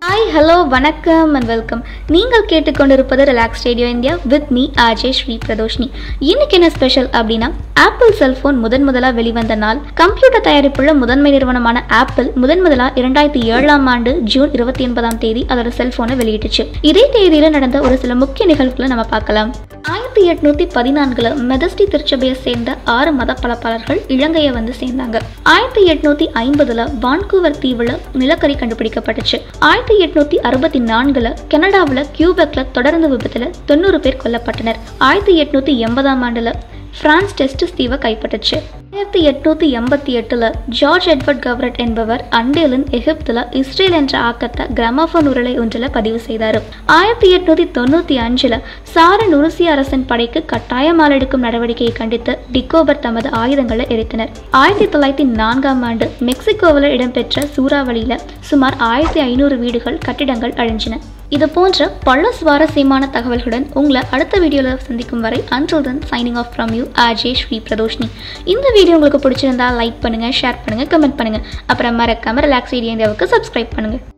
hi hello வணக்கம் and welcome நீங்கள் கேட்டுக்கொண்டிருப்பது relax radio India with me Ajay Sri Pradoshni இன்னைக்கு என்ன ஸ்பெஷல் அப்படின்னா ஆப்பிள் செல்போன் முதன் முதலாக வெளிவந்த நாள் கம்ப்யூட்டர் தயாரிப்புள்ள முதன்மை நிறுவனமான ஆப்பிள் முதன் முதலாக இரண்டாயிரத்தி ஏழாம் ஆண்டு ஜூன் இருபத்தி ஒன்பதாம் தேதி அதோட செல்போனை வெளியிட்டுச்சு இதே தேதியில் நடந்த ஒரு சில முக்கிய நிகழ்வுகளை நம்ம பார்க்கலாம் ஆயிரத்தி எட்நூத்தி பதினான்குல மெதஸ்டி திருச்சபையை சேர்ந்த ஆறு மத பலப்பாளர்கள் இலங்கையை வந்து சேர்ந்தாங்க ஆயிரத்தி எட்நூத்தி ஐம்பதுல வான்கூவர் தீவுல நிலக்கரி கண்டுபிடிக்கப்பட்டுச்சு ஆயிரத்தி எட்நூத்தி அறுபத்தி நான்குல கனடாவில் கியூபெக்ல தொடர்ந்து விபத்துல தொண்ணூறு பேர் கொல்லப்பட்டனர் ஆயிரத்தி எட்நூத்தி எண்பதாம் ஆண்டுல பிரான்ஸ் டெஸ்டிஸ் தீவை கைப்பற்றுச்சு ஆயிரத்தி எட்நூத்தி எண்பத்தி எட்டுல ஜார்ஜ் எட்வர்ட் கவரட் என்பவர் அண்டேலின் எகிப்துல இஸ்ரேல் என்ற ஆக்கத்தை கிராமபோன் உருளை ஒன்றில் பதிவு செய்தார் ஆயிரத்தி எட்நூத்தி தொண்ணூத்தி அஞ்சுல சார நுருசிய அரசின் படைக்கு கட்டாயமால் எடுக்கும் நடவடிக்கையை கண்டித்து டிகோபர் தமது ஆயுதங்களை எரித்தனர் ஆயிரத்தி தொள்ளாயிரத்தி நான்காம் ஆண்டு மெக்சிகோவில் இடம்பெற்ற சூறாவளியில சுமார் ஆயிரத்தி ஐநூறு வீடுகள் கட்டிடங்கள் அழிஞ்சின இது போன்ற பல சுவாரஸ்யமான தகவல்களுடன் உங்களை அடுத்த வீடியோவில் சந்திக்கும் வரை until then signing off from you Ajay Sri Pradoshni இந்த வீடியோ உங்களுக்கு பிடிச்சிருந்தா லைக் பண்ணுங்கள் ஷேர் பண்ணுங்கள் கமெண்ட் பண்ணுங்கள் அப்புறம் மறக்காம ரிலாக்ஸ் ஏரியா இந்தியாவுக்கு சப்ஸ்கிரைப் பண்ணுங்கள்